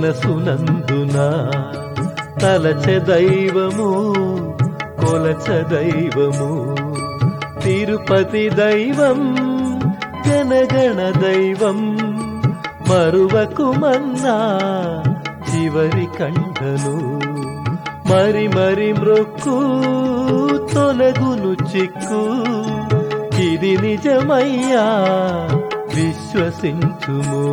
మనసునందున తలచె దైవము కొలచ దైవము తిరుపతి దైవం జనగణ దైవం మరువకు మన్నా చివరి కంఠను మరి మరి మ్రొక్కు తొలగును చిక్కు ఇది నిజమయ్యా విశ్వసించుము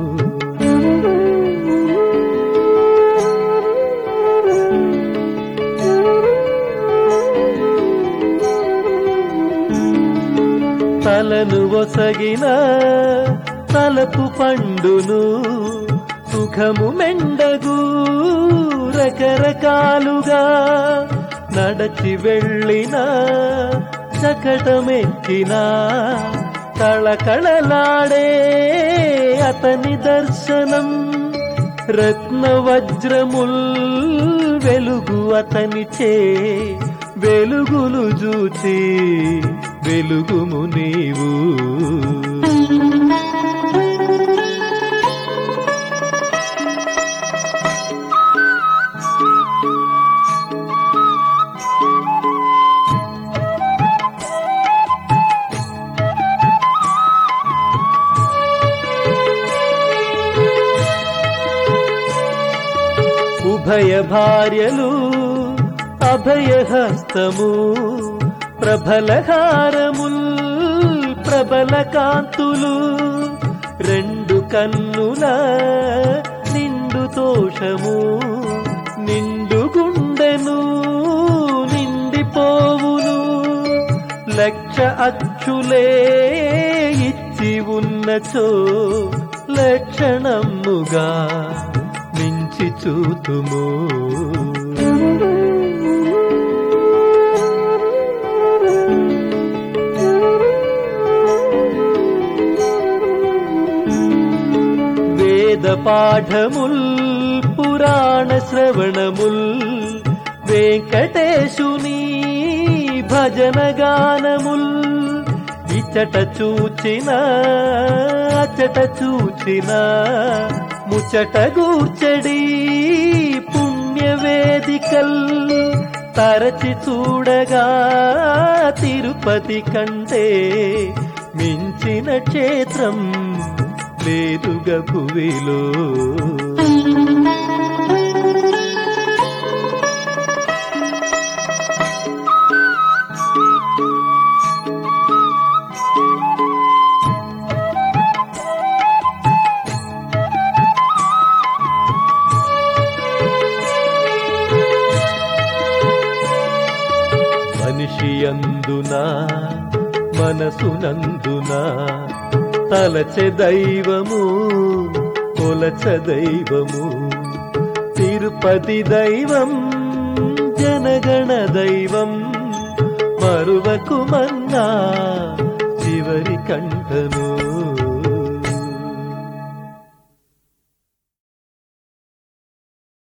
తలను ఒసగిన తలపు పండును సుఖము మెండగు రకరకాలుగా నడచి వెళ్ళిన చకటమెక్కిన కళకళలాడే అతని దర్శనం రత్న వజ్రముల్ వెలుగు అతనిచే వెలుగులు చూచి వెలుగుము నీవు ఉభయ భార్యలు అభయహస్తము ప్రబలహారముల్ ప్రబల కాంతులు రెండు కన్నుల నిండు తోషము నిండు గుండెను నిండిపోవును లక్ష అచ్చులే ఇచ్చి ఉన్నచో లక్షణముగా మించి చూతుము వేద పాఠముల్ పురాణ శ్రవణముల్ వెంకటేశుని భజన గానముల్ ఇచ్చట చూచిన అచ్చట చూచిన ముచ్చట గూర్చడి పుణ్య వేదికల్ తరచి చూడగా తిరుపతి కంటే మించిన క్షేత్రం లేదుగా భువిలో మనిషి అందున మనసునందున తలచె దైవము కొలచ దైవము తిరుపతి దైవం జనగణ దైవం మరువకు మన్నా చివరి కంఠను